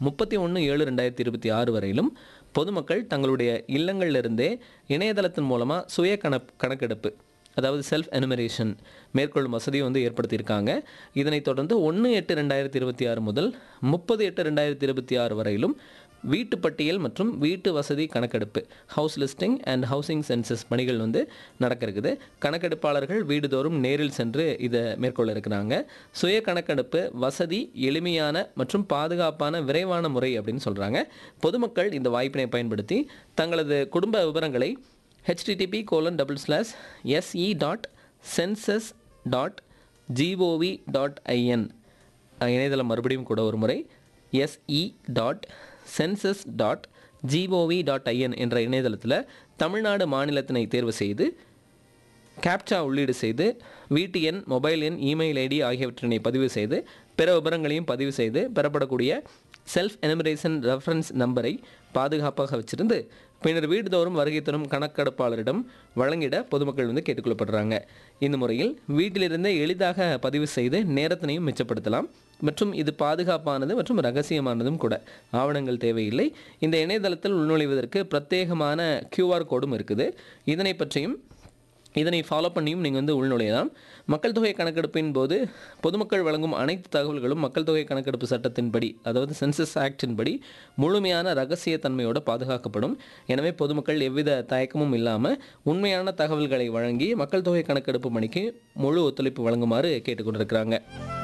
முப்பத்தி ஒன்று ஏழு ரெண்டாயிரத்தி இருபத்தி ஆறு வரையிலும் பொதுமக்கள் தங்களுடைய இல்லங்களிலிருந்தே இணையதளத்தின் மூலமாக சுய கணக் கணக்கெடுப்பு அதாவது செல்ஃப் எனுமரேஷன் மேற்கொள்ளும் வசதியை வந்து ஏற்படுத்தியிருக்காங்க இதனைத் தொடர்ந்து ஒன்று எட்டு ரெண்டாயிரத்தி இருபத்தி ஆறு முதல் முப்பது எட்டு ரெண்டாயிரத்தி இருபத்தி ஆறு வரையிலும் வீட்டு பட்டியல் மற்றும் வீட்டு வசதி கணக்கெடுப்பு house listing and housing census பணிகள் வந்து நடக்க இருக்குது கணக்கெடுப்பாளர்கள் வீடுதோறும் நேரில் சென்று இதை மேற்கொள்ள இருக்கிறாங்க சுய கணக்கெடுப்பு வசதி எளிமையான மற்றும் பாதுகாப்பான விரைவான முறை அப்படின்னு சொல்கிறாங்க பொதுமக்கள் இந்த வாய்ப்பினை பயன்படுத்தி தங்களது குடும்ப விவரங்களை HTTP colon double slash SE dot census dot GOV dot IN இணையதளம் மறுபடியும் கூட ஒரு முறை SE dot census dot GOV dot IN என்ற இணையதளத்தில் தமிழ்நாடு மாநிலத்தினை தேர்வு செய்து கேப்சா உள்ளீடு செய்து வீட்டு எண் மொபைல் எண் இமெயில் ஐடி ஆகியவற்றினை பதிவு செய்து பிற விவரங்களையும் பதிவு செய்து பெறப்படக்கூடிய செல்ஃப் எனுமரேஷன் ரெஃபரன்ஸ் நம்பரை பாதுகாப்பாக வச்சிருந்து பின்னர் வீடுதோறும் வருகை தரும் கணக்கெடுப்பாளரிடம் வழங்கிட பொதுமக்கள் வந்து கேட்டுக்கொள்ளப்படுறாங்க இந்த முறையில் வீட்டிலிருந்தே எளிதாக பதிவு செய்து நேரத்தினையும் மிச்சப்படுத்தலாம் மற்றும் இது பாதுகாப்பானது மற்றும் ரகசியமானதும் கூட ஆவணங்கள் தேவையில்லை இந்த இணையதளத்தில் உள்நுழைவதற்கு பிரத்யேகமான கியூஆர் கோடும் இருக்குது இதனை பற்றியும் இதனை ஃபாலோ பண்ணியும் நீங்கள் வந்து உள்நுழையலாம் மக்கள் தொகை கணக்கெடுப்பின் போது பொதுமக்கள் வழங்கும் அனைத்து தகவல்களும் மக்கள் தொகை கணக்கெடுப்பு சட்டத்தின்படி அதாவது சென்சஸ் ஆக்டின் படி முழுமையான ரகசியத்தன்மையோடு பாதுகாக்கப்படும் எனவே பொதுமக்கள் எவ்வித தயக்கமும் இல்லாமல் உண்மையான தகவல்களை வழங்கி மக்கள் தொகை கணக்கெடுப்பு பணிக்கு முழு ஒத்துழைப்பு வழங்குமாறு கேட்டுக்கொண்டிருக்கிறாங்க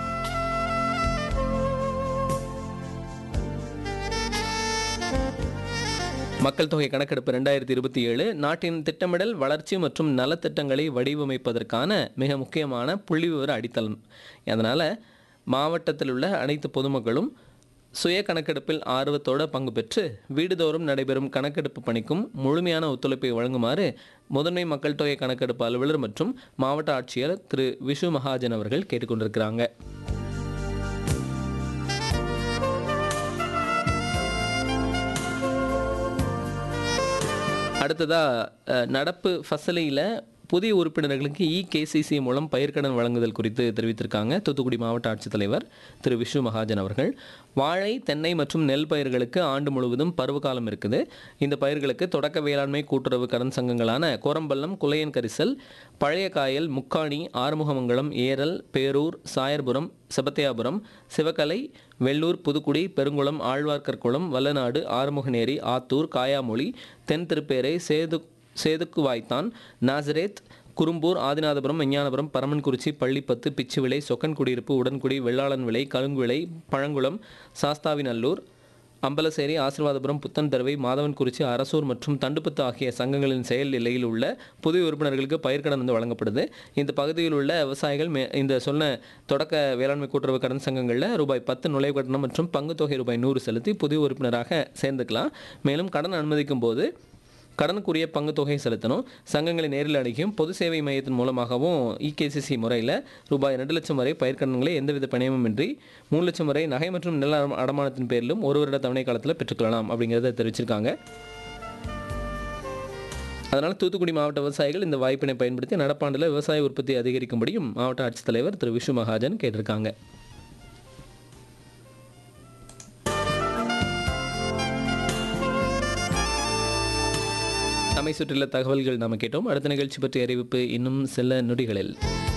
மக்கள் தொகை கணக்கெடுப்பு ரெண்டாயிரத்தி இருபத்தி ஏழு நாட்டின் திட்டமிடல் வளர்ச்சி மற்றும் நலத்திட்டங்களை வடிவமைப்பதற்கான மிக முக்கியமான புள்ளிவிவர அடித்தளம் அதனால் மாவட்டத்தில் உள்ள அனைத்து பொதுமக்களும் சுய கணக்கெடுப்பில் ஆர்வத்தோடு பங்கு பெற்று வீடுதோறும் நடைபெறும் கணக்கெடுப்பு பணிக்கும் முழுமையான ஒத்துழைப்பை வழங்குமாறு முதன்மை மக்கள் தொகை கணக்கெடுப்பு அலுவலர் மற்றும் மாவட்ட ஆட்சியர் திரு விஷு மகாஜன் அவர்கள் கேட்டுக்கொண்டிருக்கிறாங்க அடுத்ததாக நடப்பு ஃபசலியில் புதிய உறுப்பினர்களுக்கு இ கேசிசி மூலம் பயிர்க்கடன் வழங்குதல் குறித்து தெரிவித்திருக்காங்க தூத்துக்குடி மாவட்ட ஆட்சித்தலைவர் திரு விஷ்ணு மகாஜன் அவர்கள் வாழை தென்னை மற்றும் நெல் பயிர்களுக்கு ஆண்டு முழுவதும் பருவகாலம் இருக்குது இந்த பயிர்களுக்கு தொடக்க வேளாண்மை கூட்டுறவு கடன் சங்கங்களான கோரம்பள்ளம் குலையன் கரிசல் பழைய காயல் முக்காணி ஆறுமுகமங்கலம் ஏரல் பேரூர் சாயர்புரம் செபத்தியாபுரம் சிவகலை வெள்ளூர் புதுக்குடி பெருங்குளம் ஆழ்வார்கற்குளம் வல்லநாடு ஆறுமுகநேரி ஆத்தூர் காயாமொழி தென் திருப்பேரை சேது சேதுக்கு வாய்த்தான் நாசரேத் குறும்பூர் ஆதிநாதபுரம் விஞ்ஞானபுரம் பரமன்குறிச்சி பள்ளிப்பத்து பிச்சுவிளை சொக்கன் குடியிருப்பு உடன்குடி வெள்ளாளன் விளை கழுங்குவிளை பழங்குளம் சாஸ்தாவிநல்லூர் அம்பலசேரி ஆசிர்வாதபுரம் புத்தன் தருவை மாதவன்குறிச்சி அரசூர் மற்றும் தண்டுப்பத்து ஆகிய சங்கங்களின் செயல் நிலையில் உள்ள புதிய உறுப்பினர்களுக்கு பயிர்க்கடன் வந்து வழங்கப்படுது இந்த பகுதியில் உள்ள விவசாயிகள் மே இந்த சொன்ன தொடக்க வேளாண்மை கூட்டுறவு கடன் சங்கங்களில் ரூபாய் பத்து நுழைவு கட்டணம் மற்றும் பங்குத்தொகை ரூபாய் நூறு செலுத்தி புதிய உறுப்பினராக சேர்ந்துக்கலாம் மேலும் கடன் அனுமதிக்கும் போது கடனுக்குரிய பங்கு தொகை செலுத்தணும் சங்கங்களை நேரில் அணுகியும் பொது சேவை மையத்தின் மூலமாகவும் இகேசிசி முறையில் ரூபாய் ரெண்டு லட்சம் வரை பயிர்க்கடன்களை எந்தவித பிணையமும் இன்றி மூணு லட்சம் வரை நகை மற்றும் நில அடமா- அடமானத்தின் பேரிலும் ஒரு வருட தவணை காலத்தில் பெற்றுக்கொள்ளலாம் அப்படிங்கிறத தெரிவிச்சிருக்காங்க அதனால் தூத்துக்குடி மாவட்ட விவசாயிகள் இந்த வாய்ப்பினை பயன்படுத்தி நடப்பாண்டில் விவசாய உற்பத்தி அதிகரிக்கும்படியும் மாவட்ட ஆட்சித்தலைவர் திரு விஷு மகாஜன் கேட்டிருக்காங்க நம்மை சுற்றியுள்ள தகவல்கள் நாம் கேட்டோம் அடுத்த நிகழ்ச்சி பற்றிய அறிவிப்பு இன்னும் சில நொடிகளில்